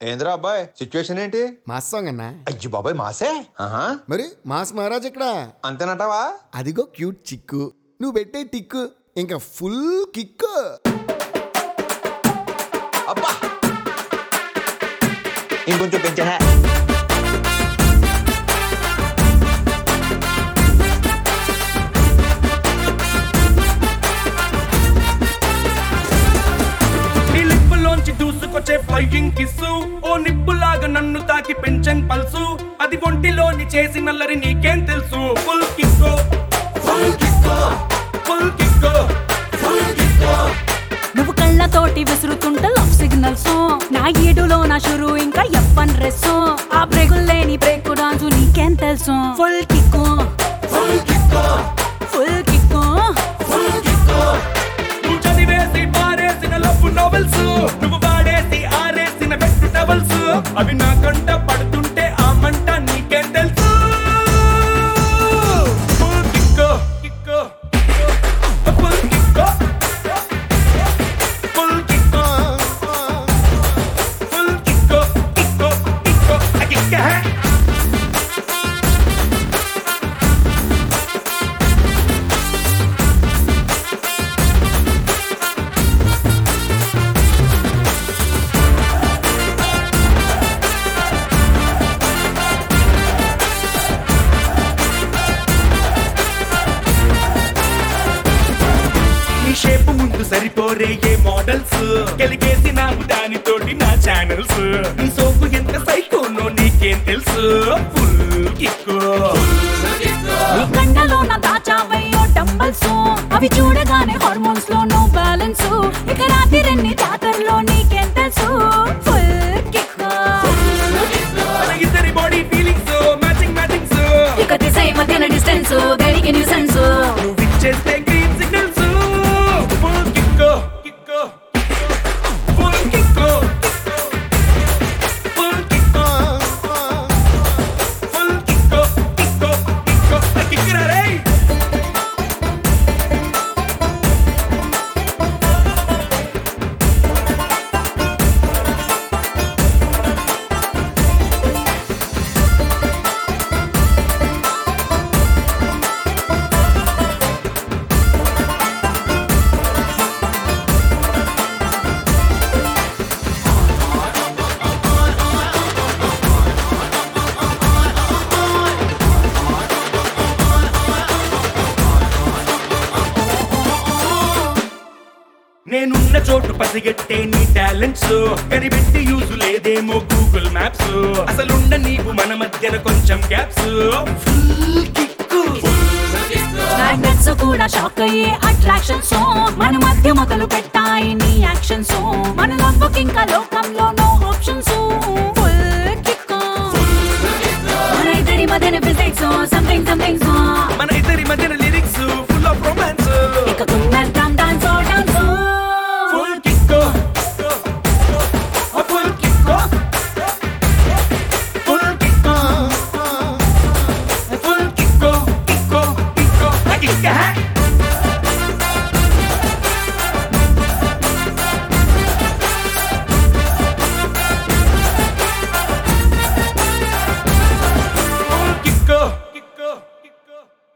ఏంద్రా అబ్బాయి సిచ్యువేషన్ ఏంటి మాస్ సాంగ్ అన్నా అయ్యి బాబాయ్ మాసే ఆహా మరి మాస్ మహారాజ్ ఇక్కడ అంతేనటావా అదిగో క్యూట్ చిక్కు నువ్వు పెట్టే టిక్కు ఇంకా ఫుల్ కిక్కు అబ్బా ఇంకొంచెం పెంచా నీ లిప్పులోంచి దూసుకొచ్చే ఫ్లైయింగ్ కిస్సు ఓ నిప్పులాగా నన్ను తాకి పెంచన్ పల్సు అది ఒంటిలోని చేసి నల్లరి నీకేం తెలుసు ఫుల్ కిక్కో ఫుల్ కిక్కో ఫుల్ కిక్కో ఫుల్ కిక్కో నువ్వు కళ్ళతోటి విసురుతుంటే లవ్ సిగ్నల్స్ నా ఈడులో నా షురు ఇంకా ఎప్పన్ డ్రెస్ ఆ బ్రేకులు లేని బ్రేక్ డాన్స్ నీకేం తెలుసు ఫుల్ కిక్కు ఫుల్ కిక్కో ఫుల్ కిక్కు ఫుల్ కిక్కో నువ్వు చదివేసి పారేసిన లవ్ నోవెల్స్ నువ్వు వాడేసి ఆరేసిన బెస్ట్ టవల్స్ అవి నా కంట పడుతుంటే ఆ మంట నీకేం తెలుసు ఫుల్ కిక్కో కిక్కో ఫుల్ కిక్కో ఫుల్ కిక్కో ఫుల్ కిక్కో కిక్కో కిక్కో కిక్క నీ షేప్ ముందు సరిపోరే ఏ మోడల్స్ కలిగేసి నాకు దానితోటి నా ఛానల్స్ నీ సోపు ఎంత సైకోనో నీకేం తెలుసు ఫుల్ కిక్కు నీ కండలో నా దాచావయ్యో డంబల్స్ అవి చూడగానే హార్మోన్స్ లో నో బ్యాలెన్స్ ఇక రాత్రి రెండు జాతరలో నీకేం తెలుసు ఫుల్ కిక్కు మన ఇద్దరి బాడీ ఫీలింగ్స్ మ్యాచింగ్ మ్యాచింగ్స్ ఇక దిశ మధ్యన డిస్టెన్స్ దేనికి న్యూసెన్స్ నువ్వు ఇచ్చేస్తే green signals full kick kick full kick full kick full kick kick kick కిక్కురా రేయ్ నేనున్న చోటు పసిగట్టే నీ టాలెంట్స్ కనిపెట్టి యూజ్ లేదేమో గూగుల్ మ్యాప్స్ అసలుండ నీవు మన మధ్యన కొంచెం గ్యాప్స్ ఫుల్ కిక్కు మ్యాగ్నెట్స్ కూడా షాక్ అయ్యే అట్రాక్షన్స్ మన మధ్య మొదలు పెట్టాయి నీ యాక్షన్స్ మన లవ్ ఇంకా లోక